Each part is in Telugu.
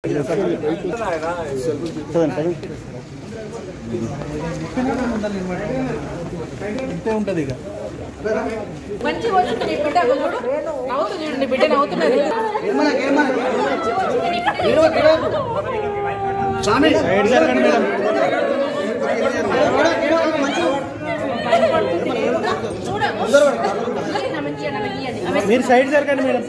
ఇంతే ఉంటుంది ఇక మంచిగా వచ్చింది నీ బిడ్డ చూడు నవ్వుతుంది చూడు నీ బిడ్డ నవ్వుతున్నది సైడ్ జరగండి మేడం మీరు సైడ్ జరగండి మేడం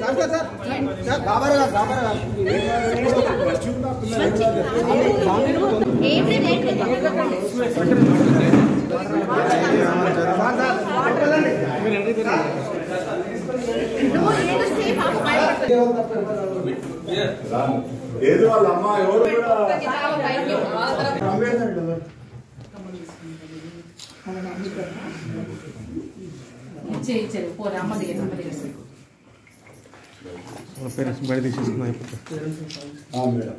ఏది వాళ్ళ అమ్మ ఎవరు కూడా ఇచ్చేయి ఇచ్చేయి పోరా అమ్మ దగ్గర అమ్మ దగ్గర పేరెంట్స్ బయట తీసేసుకున్నా అయిపోతుంది ఆ, మేడం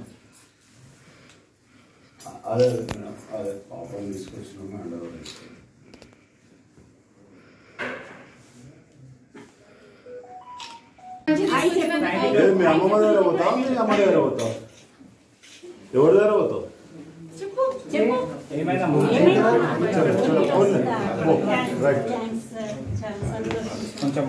అదే మేడం అదే పాపం తీసుకొచ్చినాము అండర్ ఏది మీ అమ్మమ్మ దగ్గర పోతావు మీ అమ్మ దగ్గర పోతావు ఎవరి దగ్గర పోతావు రైట్ కొంచెం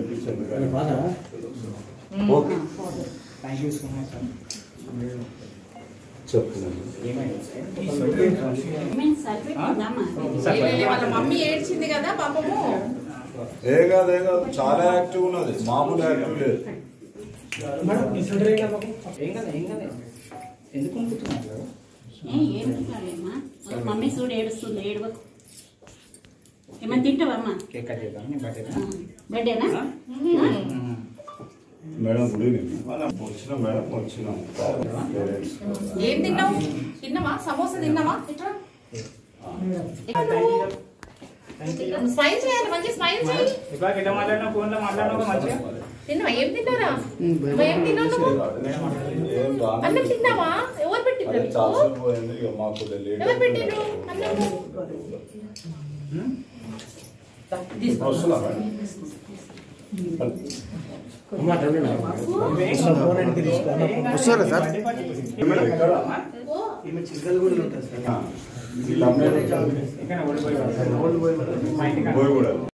okay thank you so much sir చెప్తున్నాను వాళ్ళ మమ్మీ ఏడ్చింది కదా పాపము ఏ కాదు ఏ కాదు చాలా యాక్టివ్ ఉన్నది మామూలు యాక్టివ్ లేదు ఏం కదా ఏం కదా ఎందుకు అనుకుంటున్నారు మమ్మీ చూడు ఏడుస్తుంది ఏడవకు ఏమైనా తింటావమ్మా కేక్ కట్ చేద్దాం నేను కట్ చేద్దాం బర్త్డేనా మేడం గుడ్ ఈవినింగ్ మనం వచ్చినాం మేడం వచ్చినాం పేరెంట్స్ ఏం తిన్నావు తిన్నావా సమోసా తిన్నావా ఇట్రా స్మైల్ చేయాలి మంచి స్మైల్ చేయి ఇప్పుడు ఎట్లా మాట్లాడినా ఫోన్లో మాట్లాడినా మంచిగా తిన్నావా ఏం తిన్నారా ఏం తిన్నావు నువ్వు ఏం రాను. అన్నం తిన్నావా ఎవరు పెట్టిండ్రు అదే నీకు? చాలాసేపు పోయింది ఇక మాకు లేట్ ఎవరు పెట్టిండ్రు అన్నము వస్తున్నా మేడం వస్తారా సార్ మేడం ఎక్కడ ఓ, ఆ, వీళ్ళ అమ్మాయి ఇక్కడ ఓడిపోయి మా ఇంటికి పోయి కూడా